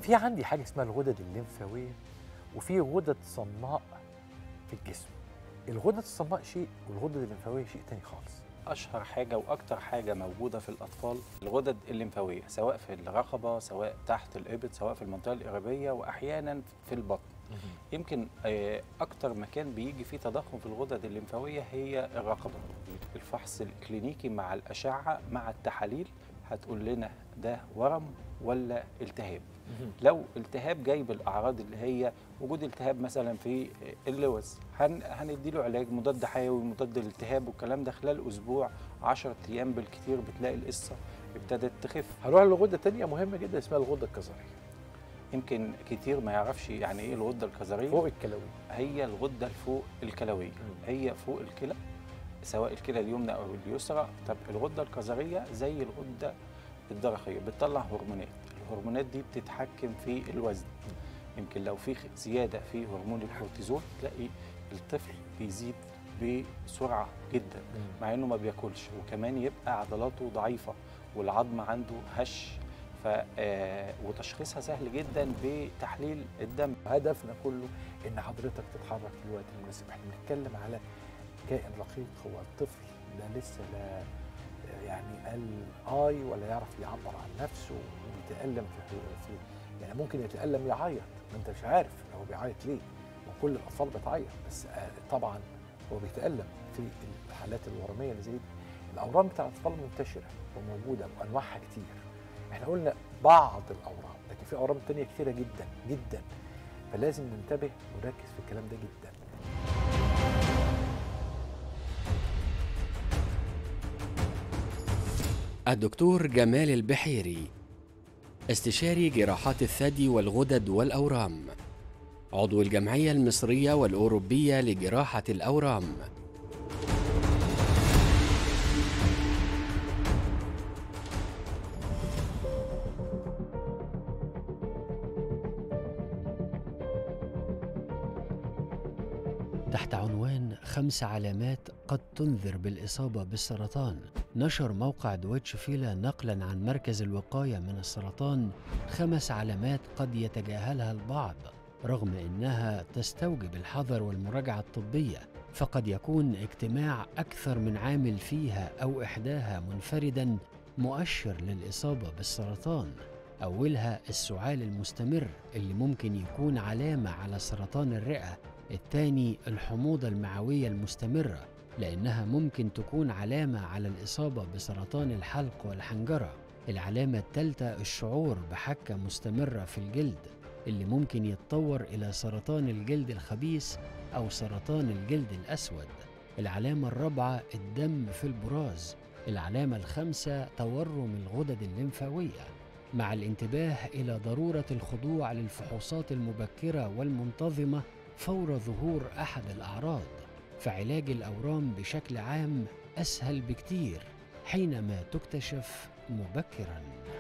في عندي حاجه اسمها الغدد الليمفاويه وفي غدد صماء في الجسم الغدد الصماء شيء والغدد الليمفاويه شيء تاني خالص اشهر حاجه واكتر حاجه موجوده في الاطفال الغدد الليمفاويه سواء في الرقبه سواء تحت الابط سواء في المنطقه القريبيه واحيانا في البطن يمكن آه، اكتر مكان بيجي فيه تضخم في الغدد الليمفاويه هي الرقبه الفحص الكلينيكي مع الاشعه مع التحاليل هتقول لنا ده ورم ولا التهاب لو التهاب جاي بالاعراض اللي هي وجود التهاب مثلا في اللوز هن هنديله علاج مضاد حيوي مضاد للالتهاب والكلام ده خلال اسبوع 10 ايام بالكثير بتلاقي القصه ابتدت تخف هنروح لغده تانية مهمه جدا اسمها الغده الكظريه يمكن كتير ما يعرفش يعني ايه الغده الكظريه فوق الكلوي هي الغده الفوق الكلويه مم. هي فوق الكلى سواء الكلى اليمنى او اليسرى طب الغده الكظريه زي الغده الدرقيه بتطلع هرمونات الهرمونات دي بتتحكم في الوزن يمكن لو في زياده في هرمون الكورتيزول تلاقي الطفل بيزيد بسرعه جدا مع انه ما بياكلش وكمان يبقى عضلاته ضعيفه والعظم عنده هش ف آه، وتشخيصها سهل جدا بتحليل الدم هدفنا كله ان حضرتك تتحرك في الوقت المناسب احنا بنتكلم على كائن رقيق هو الطفل ده لسه لا يعني الاي ولا يعرف يعبر عن نفسه وبيتالم في, في يعني ممكن يتالم يعيط ما انت مش عارف هو بيعيط ليه وكل الاطفال بتعيط بس آه، طبعا هو بيتالم في الحالات الورميه اللي زي دي الاورام بتاع الاطفال منتشره وموجوده وانواعها كتير احنا قلنا بعض الاورام لكن في اورام تانية كتيره جدا جدا فلازم ننتبه ونركز في الكلام ده جدا الدكتور جمال البحيري استشاري جراحات الثدي والغدد والأورام عضو الجمعية المصرية والأوروبية لجراحة الأورام تحت عنوان خمس علامات قد تنذر بالإصابة بالسرطان نشر موقع دويتش فيلا نقلا عن مركز الوقاية من السرطان خمس علامات قد يتجاهلها البعض رغم إنها تستوجب الحذر والمراجعة الطبية فقد يكون اجتماع أكثر من عامل فيها أو إحداها منفردا مؤشر للإصابة بالسرطان أولها السعال المستمر اللي ممكن يكون علامة على سرطان الرئة الثاني الحموضة المعوية المستمرة لأنها ممكن تكون علامة على الإصابة بسرطان الحلق والحنجرة العلامة الثالثة الشعور بحكة مستمرة في الجلد اللي ممكن يتطور إلى سرطان الجلد الخبيث أو سرطان الجلد الأسود العلامة الرابعة الدم في البراز العلامة الخامسة تورم الغدد الليمفاوية مع الانتباه إلى ضرورة الخضوع للفحوصات المبكرة والمنتظمة فور ظهور أحد الأعراض فعلاج الأورام بشكل عام أسهل بكتير حينما تكتشف مبكراً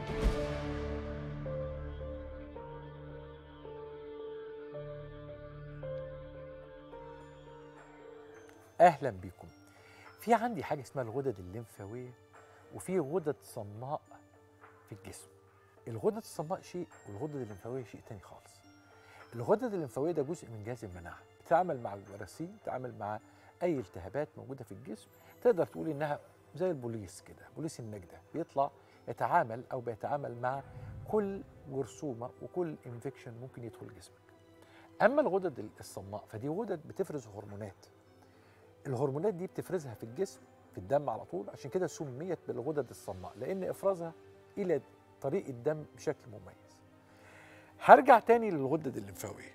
اهلا بيكم في عندي حاجه اسمها الغدد الليمفاويه وفي غدد صماء في الجسم الغدد الصماء شيء والغدد الليمفاويه شيء تاني خالص الغدد الليمفاويه ده جزء من جهاز المناعه بتتعامل مع الجراثيم بتتعامل مع اي التهابات موجوده في الجسم تقدر تقول انها زي البوليس كده بوليس النجده بيطلع يتعامل او بيتعامل مع كل جرثومه وكل انفكشن ممكن يدخل جسمك اما الغدد الصماء فدي غدد بتفرز هرمونات الهرمونات دي بتفرزها في الجسم في الدم على طول عشان كده سميت بالغدد الصماء لان افرازها الى طريق الدم بشكل مميز هرجع تاني للغدد الليمفاويه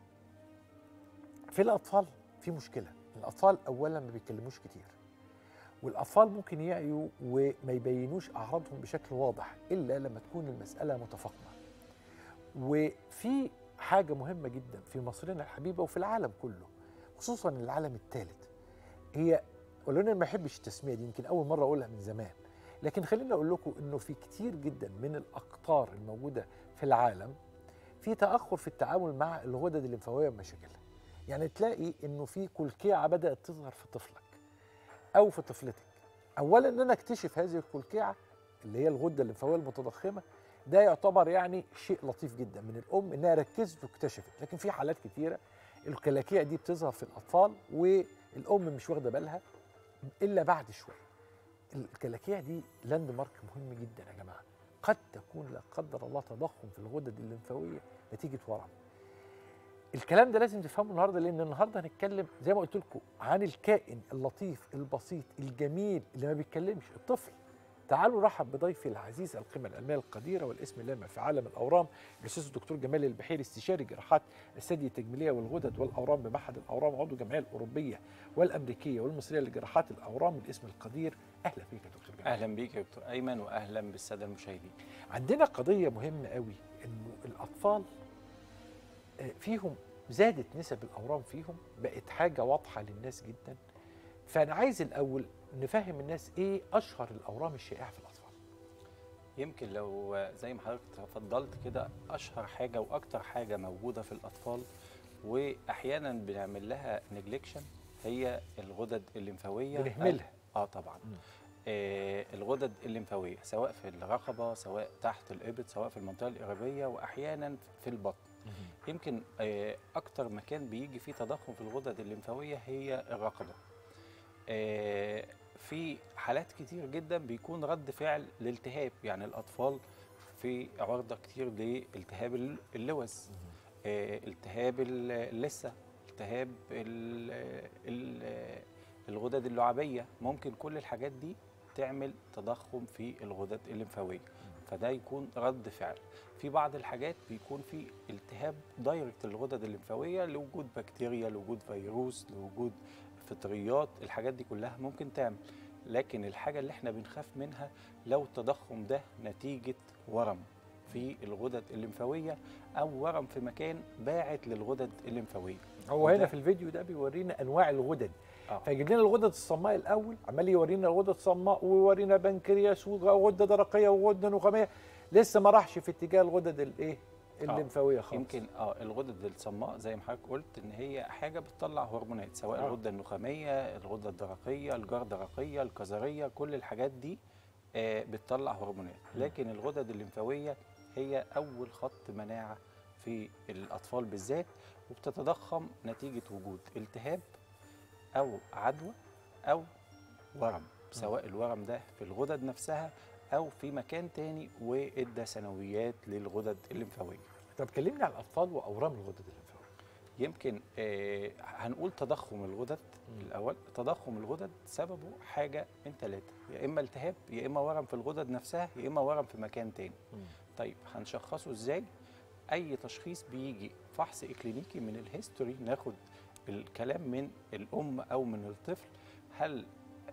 في الاطفال في مشكله الاطفال اولا ما بيتكلموش كتير والاطفال ممكن يعيوا وما يبينوش اعراضهم بشكل واضح الا لما تكون المساله متفاقمه وفي حاجه مهمه جدا في مصرنا الحبيبه وفي العالم كله خصوصا العالم الثالث هي ولو انا ما بحبش التسميه دي يمكن اول مره اقولها من زمان لكن خليني اقول لكم انه في كتير جدا من الاقطار الموجوده في العالم في تاخر في التعامل مع الغدد الليمفاويه بمشاكلها يعني تلاقي انه في كلكيعه بدات تظهر في طفلك او في طفلتك اولا ان انا اكتشف هذه الكلكيعه اللي هي الغده الليمفاويه المتضخمه ده يعتبر يعني شيء لطيف جدا من الام انها ركزت واكتشفت لكن في حالات كتيره الكلاكيع دي بتظهر في الاطفال والام مش واخده بالها الا بعد شويه الكلاكيع دي لاند مارك مهم جدا يا جماعه قد تكون لا قدر الله تضخم في الغدد الليمفاويه نتيجه ورم الكلام ده لازم تفهمه النهارده لان النهارده هنتكلم زي ما قلت لكم عن الكائن اللطيف البسيط الجميل اللي ما بيتكلمش الطفل تعالوا رحب بضيفي العزيز القيمه العلميه القديره والاسم اللامع في عالم الاورام الاستاذ الدكتور جمال البحيري استشاري جراحات الثدي التجميليه والغدد والاورام بمعهد الاورام عضو الجمعيه الاوروبيه والامريكيه والمصريه لجراحات الاورام الاسم القدير اهلا بيك يا دكتور جمال اهلا بيك يا دكتور ايمن واهلا بالساده المشاهدين عندنا قضيه مهمه قوي انه الاطفال آه، فيهم زادت نسب الاورام فيهم بقت حاجه واضحه للناس جدا فانا عايز الاول نفهم الناس ايه اشهر الاورام الشائعه في الاطفال يمكن لو زي ما حضرتك تفضلت كده اشهر حاجه واكتر حاجه موجوده في الاطفال واحيانا بنعمل لها نجلكشن هي الغدد الليمفاويه أو- بنهملها. اه طبعا مم. آه الغدد الليمفاويه سواء في الرقبه سواء تحت الابط سواء في المنطقه القريبيه واحيانا في البطن يمكن آه، اكتر مكان بيجي فيه تضخم في الغدد الليمفاويه هي الرقبه آه، في حالات كتير جدا بيكون رد فعل لالتهاب يعني الاطفال في عرضه كتير لالتهاب ال- اللوز آه، التهاب ال- اللثه التهاب ال- ال- الغدد اللعابيه ممكن كل الحاجات دي تعمل تضخم في الغدد الليمفاويه فده يكون رد فعل في بعض الحاجات بيكون في التهاب دايركت للغدد الليمفاويه لوجود بكتيريا لوجود فيروس لوجود فطريات الحاجات دي كلها ممكن تعمل لكن الحاجه اللي احنا بنخاف منها لو التضخم ده نتيجه ورم في الغدد الليمفاويه او ورم في مكان باعت للغدد الليمفاويه هو وده- هنا في الفيديو ده بيورينا انواع الغدد اه فيجيب لنا الغدد الصماء الاول عمال يورينا الغدد الصماء ويورينا بنكرياس وغده درقيه وغده نخاميه لسه ما راحش في اتجاه الغدد الايه الليمفاويه خالص يمكن اه الغدد الصماء زي ما حضرتك قلت ان هي حاجه بتطلع هرمونات سواء آه. الغده النخاميه الغده الدرقيه الجردرقيه الكظريه كل الحاجات دي آه بتطلع هرمونات لكن الغدد الليمفاويه هي اول خط مناعه في الاطفال بالذات وبتتضخم نتيجه وجود التهاب او عدوى او ورم سواء الورم ده في الغدد نفسها او في مكان تاني وادى ثانويات للغدد الليمفاويه طب كلمني على الاطفال واورام الغدد الليمفاويه يمكن آه هنقول تضخم الغدد مم. الاول تضخم الغدد سببه حاجه من ثلاثه يا اما التهاب يا اما ورم في الغدد نفسها يا اما ورم في مكان تاني طيب هنشخصه ازاي اي تشخيص بيجي فحص اكلينيكي من الهيستوري ناخد الكلام من الام او من الطفل هل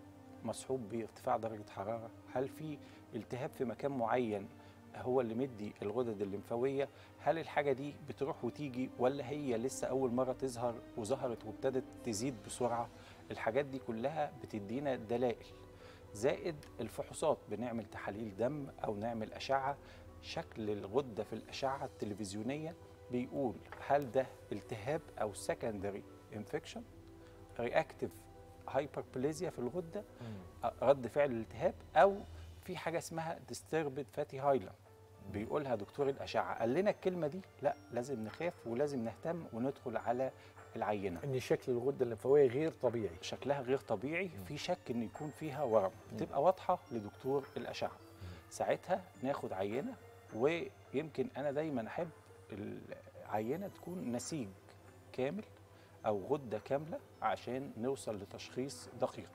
مصحوب بارتفاع درجه حراره هل في التهاب في مكان معين هو اللي مدي الغدد الليمفاويه هل الحاجه دي بتروح وتيجي ولا هي لسه اول مره تظهر وظهرت وابتدت تزيد بسرعه الحاجات دي كلها بتدينا دلائل زائد الفحوصات بنعمل تحاليل دم او نعمل اشعه شكل الغده في الاشعه التلفزيونيه بيقول هل ده التهاب او سكندري انفكشن رياكتيف هايبربليزيا في الغده رد فعل الالتهاب او في حاجه اسمها ديستربد فاتي هايلم بيقولها دكتور الاشعه قال لنا الكلمه دي لا لازم نخاف ولازم نهتم وندخل على العينه ان شكل الغده الليمفاويه غير طبيعي شكلها غير طبيعي في شك ان يكون فيها ورم تبقى واضحه لدكتور الاشعه ساعتها ناخد عينه ويمكن انا دايما احب العينه تكون نسيج كامل او غده كامله عشان نوصل لتشخيص دقيق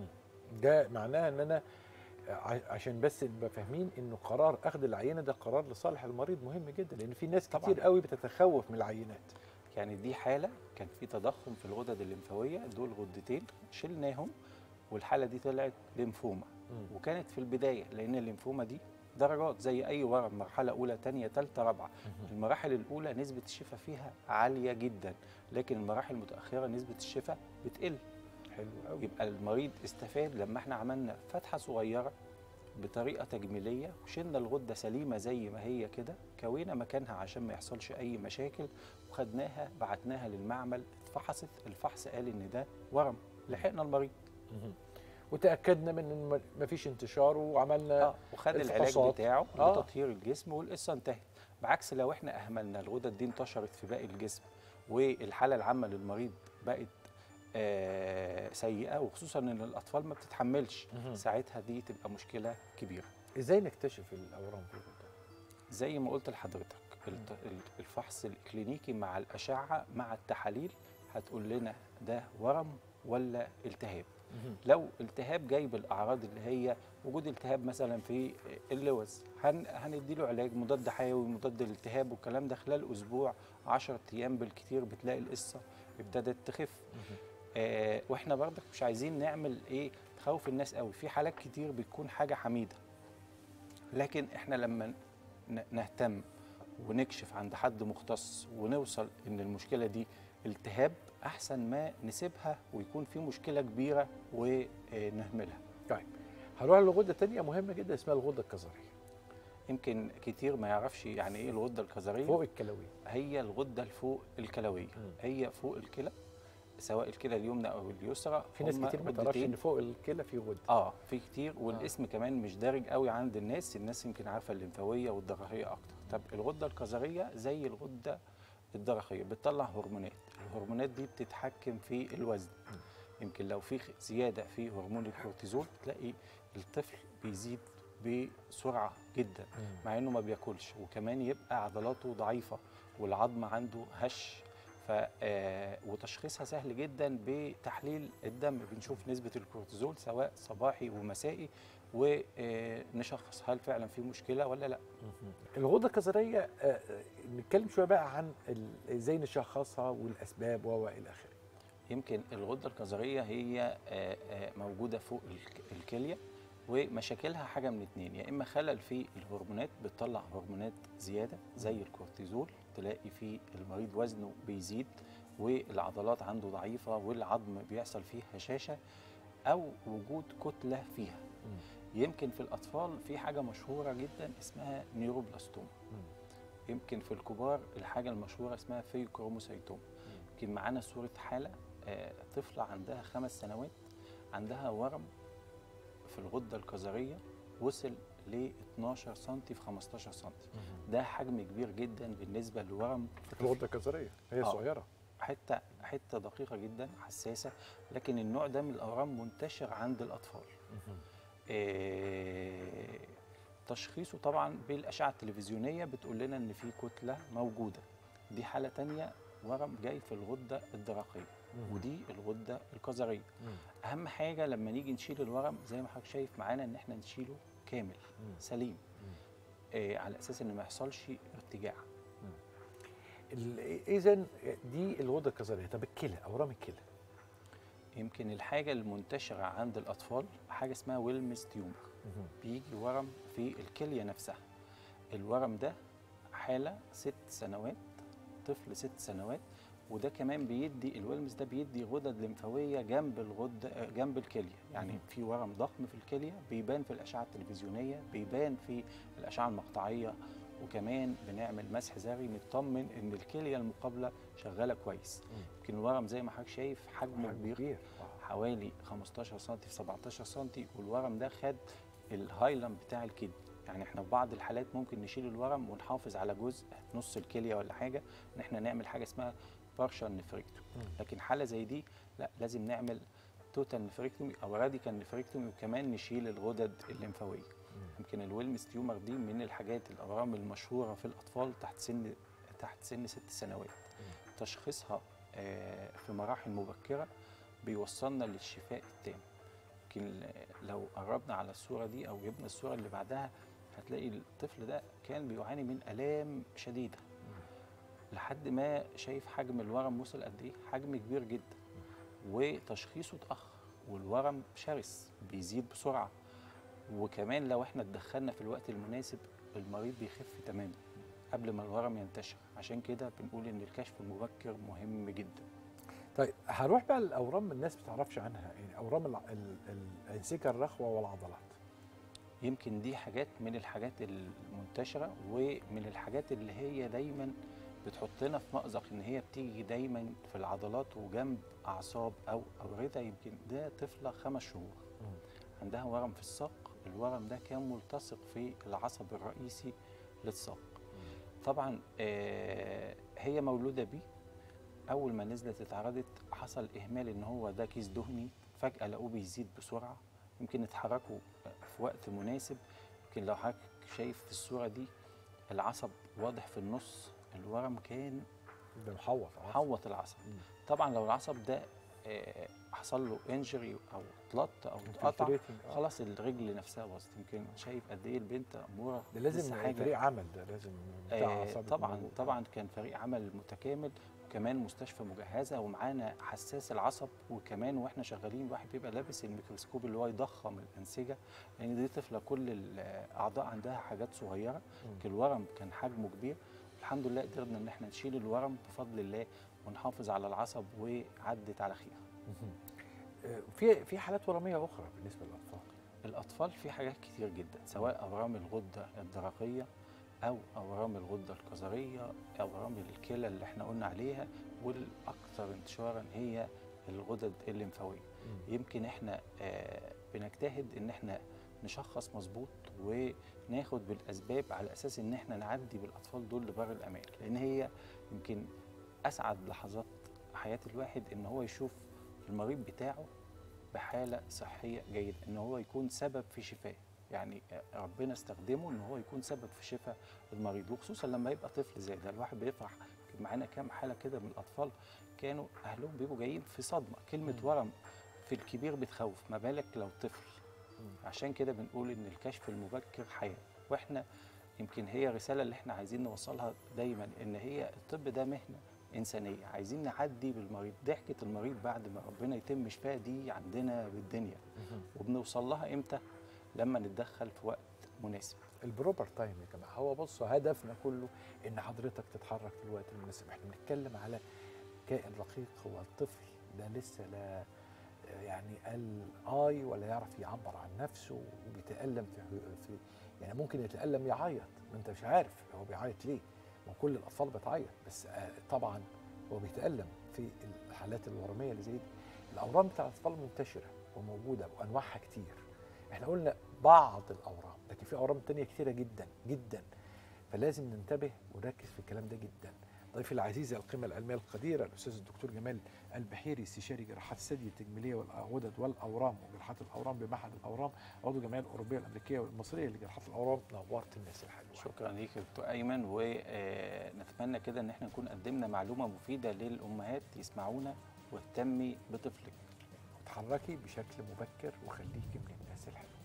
ده معناها ان انا ع- عشان بس نبقى فاهمين انه قرار اخذ العينه ده قرار لصالح المريض مهم جدا لان في ناس طبعاً. كتير قوي بتتخوف من العينات يعني دي حاله كان في تضخم في الغدد الليمفاويه دول غدتين شلناهم والحاله دي طلعت ليمفوما مم. وكانت في البدايه لان الليمفوما دي درجات زي اي ورم مرحله اولى ثانيه ثالثه رابعه المراحل الاولى نسبه الشفاء فيها عاليه جدا لكن المراحل المتاخره نسبه الشفاء بتقل حلو قوي يبقى المريض استفاد لما احنا عملنا فتحه صغيره بطريقه تجميليه وشلنا الغده سليمه زي ما هي كده كوينا مكانها عشان ما يحصلش اي مشاكل وخدناها بعتناها للمعمل اتفحصت الفحص قال ان ده ورم لحقنا المريض مهم. وتاكدنا من ان ما- مفيش انتشار وعملنا اه وخد العلاج الفحوصات. بتاعه آه. لتطهير الجسم والقصه انتهت بعكس لو احنا اهملنا الغدد دي انتشرت في باقي الجسم والحاله العامه للمريض بقت آه سيئه وخصوصا ان الاطفال ما بتتحملش مهم. ساعتها دي تبقى مشكله كبيره ازاي نكتشف الاورام في الغده زي ما قلت لحضرتك الت- ال- الفحص الكلينيكي مع الاشعه مع التحاليل هتقول لنا ده ورم ولا التهاب لو التهاب جاي بالاعراض اللي هي وجود التهاب مثلا في اللوز هن هندي له علاج مضاد حيوي مضاد للالتهاب والكلام ده خلال اسبوع 10 ايام بالكتير بتلاقي القصه ابتدت تخف آه واحنا برضك مش عايزين نعمل ايه تخوف الناس قوي في حالات كتير بتكون حاجه حميده لكن احنا لما ن- نهتم ونكشف عند حد مختص ونوصل ان المشكله دي التهاب احسن ما نسيبها ويكون في مشكله كبيره ونهملها طيب هنروح لغده تانية مهمه جدا اسمها الغده الكظريه يمكن كتير ما يعرفش يعني ايه الغده الكظريه فوق الكلويه هي الغده الفوق الكلويه مم. هي فوق الكلى سواء الكلى اليمنى او اليسرى في ناس هما كتير ما تعرفش غدتين. ان فوق الكلى في غده اه في كتير والاسم كمان مش دارج قوي عند الناس الناس يمكن عارفه الليمفاويه والدرقيه اكتر طب الغده الكظريه زي الغده الدرقيه بتطلع هرمونات الهرمونات دي بتتحكم في الوزن يمكن لو في خ- زياده في هرمون الكورتيزول تلاقي الطفل بيزيد بسرعه جدا مع انه ما بياكلش وكمان يبقى عضلاته ضعيفه والعظم عنده هش ف آه، وتشخيصها سهل جدا بتحليل الدم بنشوف نسبه الكورتيزول سواء صباحي ومسائي ونشخص هل فعلا في مشكله ولا لا الغده الكظريه آه، آه، نتكلم شويه بقى عن ال- ازاي نشخصها والاسباب و الى اخره يمكن الغده الكظريه هي آه، آه، موجوده فوق الك- الكليه ومشاكلها حاجه من اتنين يا اما خلل في الهرمونات بتطلع هرمونات زياده زي الكورتيزول تلاقي في المريض وزنه بيزيد والعضلات عنده ضعيفه والعظم بيحصل فيه هشاشه او وجود كتله فيها يمكن في الاطفال في حاجه مشهوره جدا اسمها نيوروبلاستوم يمكن في الكبار الحاجه المشهوره اسمها فيوكروموسيتوم يمكن معانا صوره حاله آه، طفله عندها خمس سنوات عندها ورم في الغده الكظريه وصل ل 12 سم في 15 سم ده حجم كبير جدا بالنسبه لورم في طفل. الغده الكظريه هي آه. صغيره حته حته دقيقه جدا حساسه لكن النوع ده من الاورام منتشر عند الاطفال آه، تشخيصه طبعا بالاشعه التلفزيونيه بتقول لنا ان في كتله موجوده دي حاله تانية ورم جاي في الغده الدرقيه ودي الغده الكظريه اهم حاجه لما نيجي نشيل الورم زي ما حضرتك شايف معانا ان احنا نشيله كامل سليم آه على اساس ان ما يحصلش ارتجاع اذا دي الغده الكظريه طب الكلى اورام الكلى يمكن الحاجه المنتشره عند الاطفال حاجه اسمها ويلمز تيومر بيجي ورم في الكليه نفسها الورم ده حاله ست سنوات طفل ست سنوات وده كمان بيدي الويلمز ده بيدي غدد لمفاويه جنب الغده جنب الكليه يعني مهم. في ورم ضخم في الكليه بيبان في الاشعه التلفزيونيه بيبان في الاشعه المقطعيه وكمان بنعمل مسح ذري نطمن ان الكليه المقابله شغاله كويس مم. يمكن الورم زي ما حضرتك شايف حجمه حجم كبير كبير حوالي 15 سم في 17 سم والورم ده خد الهايلاند بتاع الكدني يعني احنا في بعض الحالات ممكن نشيل الورم ونحافظ على جزء نص الكليه ولا حاجه ان احنا نعمل حاجه اسمها بارشال نفريكتومي مم. لكن حاله زي دي لا لازم نعمل توتال نفريكتومي او راديكال نفريكتومي وكمان نشيل الغدد الليمفاويه يمكن الويلمز تيومر دي من الحاجات الاورام المشهوره في الاطفال تحت سن تحت سن ست سنوات تشخيصها آه، في مراحل مبكره بيوصلنا للشفاء التام يمكن لو قربنا على الصوره دي او جبنا الصوره اللي بعدها هتلاقي الطفل ده كان بيعاني من الام شديده لحد ما شايف حجم الورم وصل قد ايه حجم كبير جدا وتشخيصه اتاخر والورم شرس بيزيد بسرعه وكمان لو احنا اتدخلنا في الوقت المناسب المريض بيخف تماما قبل ما الورم ينتشر عشان كده بنقول ان الكشف المبكر مهم جدا طيب هروح بقى الاورام الناس ما تعرفش عنها يعني اورام الع- ال- ال- الانسجه الرخوه والعضلات يمكن دي حاجات من الحاجات المنتشره ومن الحاجات اللي هي دايما بتحطنا في مأزق ان هي بتيجي دايما في العضلات وجنب اعصاب او اورده يمكن ده طفله خمس شهور عندها ورم في الساق الورم ده كان ملتصق في العصب الرئيسي للساق طبعا آه، هي مولوده بيه اول ما نزلت اتعرضت حصل اهمال ان هو ده كيس دهني فجاه لقوه بيزيد بسرعه يمكن اتحركوا في وقت مناسب يمكن لو حضرتك شايف في الصوره دي العصب واضح في النص الورم كان ده محوط عصب. حوط العصب مم. طبعا لو العصب ده آه، حصل له انجري او اتلط او اتقطع Infiltrating، آه. خلاص الرجل نفسها باظت يمكن شايف قد ايه البنت اموره ده لازم لسه حاجة. فريق عمل ده لازم بتاع آه أعصاب طبعا موجود. طبعا كان فريق عمل متكامل وكمان مستشفى مجهزه ومعانا حساس العصب وكمان واحنا شغالين الواحد بيبقى لابس الميكروسكوب اللي هو يضخم الانسجه لان دي طفله كل الاعضاء عندها حاجات صغيره مم. الورم كان حجمه كبير الحمد لله قدرنا ان احنا نشيل الورم بفضل الله ونحافظ على العصب وعدت على خير مهم. آه، في في حالات ورميه اخرى بالنسبه للاطفال الاطفال في حاجات كتير جدا سواء اورام الغده الدرقيه او اورام الغده الكظريه او اورام الكلى اللي احنا قلنا عليها والاكثر انتشارا هي الغدد الليمفاويه يمكن احنا آه، بنجتهد ان احنا نشخص مظبوط وناخد بالاسباب على اساس ان احنا نعدي بالاطفال دول لبر الامان لان هي يمكن اسعد لحظات حياه الواحد ان هو يشوف المريض بتاعه بحاله صحيه جيده ان هو يكون سبب في شفاه يعني آه، ربنا استخدمه ان هو يكون سبب في شفاء المريض وخصوصا لما يبقى طفل زي ده الواحد بيفرح كان معانا كام حاله كده من الاطفال كانوا اهلهم بيبقوا جايين في صدمه كلمه مم. ورم في الكبير بتخوف ما بالك لو طفل مم. عشان كده بنقول ان الكشف المبكر حياه واحنا يمكن هي الرساله اللي احنا عايزين نوصلها دايما ان هي الطب ده مهنه انسانيه عايزين نعدي بالمريض ضحكه المريض بعد ما ربنا يتم شفاه دي عندنا بالدنيا مهم. وبنوصل لها امتى لما نتدخل في وقت مناسب البروبر تايم يا جماعه هو بصوا هدفنا كله ان حضرتك تتحرك في الوقت المناسب احنا بنتكلم على كائن رقيق هو الطفل ده لسه لا يعني الاي ولا يعرف يعبر عن نفسه وبيتالم في, في يعني ممكن يتالم يعيط ما انت مش عارف هو بيعيط ليه ما كل الاطفال بتعيط بس آه، طبعا هو بيتالم في الحالات الورميه اللي زي دي الاورام بتاع الاطفال منتشره وموجوده وانواعها كتير احنا قلنا بعض الاورام لكن في اورام تانية كتيره جدا جدا فلازم ننتبه ونركز في الكلام ده جدا ضيفي العزيز القيمه العلميه القديره الاستاذ الدكتور جمال البحيري استشاري جراحات الثدي التجميليه والغدد والاورام وجراحات الاورام بمعهد الاورام عضو الجمعيه الاوروبيه الامريكيه والمصريه لجراحات الاورام نورت الناس الحلوه شكرا ليك يا دكتور ايمن ونتمنى كده ان احنا نكون قدمنا معلومه مفيده للامهات يسمعونا واهتمي بطفلك اتحركي بشكل مبكر وخليكي من الناس الحلوه